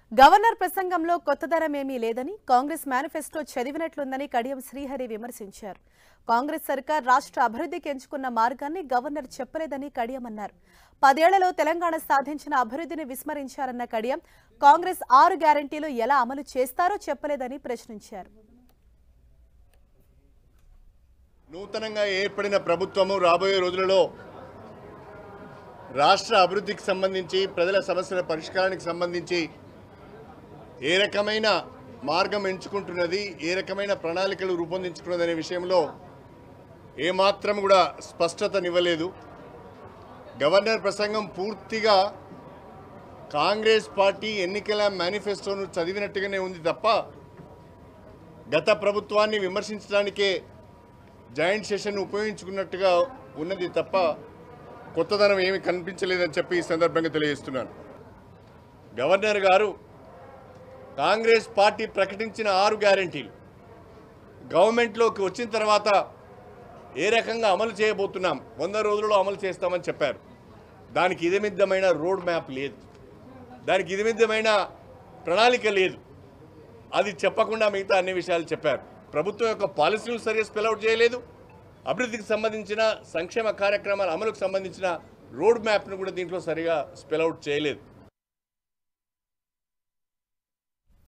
governor ప్రసంగంలో కొత్తదనమేమీ లేదని కాంగ్రెస్ మేనిఫెస్టో చదివినట్లుందని కడియం శ్రీహరి విమర్శించారు కాంగ్రెస్ సర్కార్ రాష్ట్ర అభివృద్ధికి ఎంచుకున్న మార్గాన్ని గవర్నర్ చెప్పలేదని కడియం అన్నారు పదేళ్లలో తెలంగాణ సాధించిన అభివృద్ధిని విస్మరించారన్న కడియం కాంగ్రెస్ ఆరు గ్యారంటీలు ఎలా అమలు చేస్తారో చెప్పలేదని ప్రశ్నించారు నూతనంగా ఏర్పడిన ప్రభుత్వము రాబోయే రోజులలో రాష్ట్ర అభివృద్ధికి సంబంధించి ప్రజల సమస్యల పరిష్కారానికి సంబంధించి ఏ రకమైన మార్గం ఎంచుకుంటున్నది ఏ రకమైన ప్రణాళికలు రూపొందించుకున్నది అనే విషయంలో ఏమాత్రం కూడా స్పష్టతనివ్వలేదు గవర్నర్ ప్రసంగం పూర్తిగా కాంగ్రెస్ పార్టీ ఎన్నికల మేనిఫెస్టోను చదివినట్టుగానే ఉంది తప్ప గత ప్రభుత్వాన్ని విమర్శించడానికే జాయింట్ సెషన్ ఉపయోగించుకున్నట్టుగా ఉన్నది తప్ప కొత్తదనం ఏమీ కనిపించలేదని చెప్పి ఈ సందర్భంగా తెలియజేస్తున్నాను గవర్నర్ గారు కాంగ్రెస్ పార్టీ ప్రకటించిన ఆరు గ్యారంటీలు గవర్నమెంట్లోకి వచ్చిన తర్వాత ఏ రకంగా అమలు చేయబోతున్నాం వంద రోజుల్లో అమలు చేస్తామని చెప్పారు దానికి ఇదమిద్దమైన రోడ్ మ్యాప్ లేదు దానికి ఇదమిద్దమైన ప్రణాళిక లేదు అది చెప్పకుండా మిగతా అన్ని విషయాలు చెప్పారు ప్రభుత్వం యొక్క పాలసీలు సరిగ్గా స్పెల్అవుట్ చేయలేదు అభివృద్ధికి సంబంధించిన సంక్షేమ కార్యక్రమాల అమలుకు సంబంధించిన రోడ్ మ్యాప్ను కూడా దీంట్లో సరిగా స్పెల్అవుట్ చేయలేదు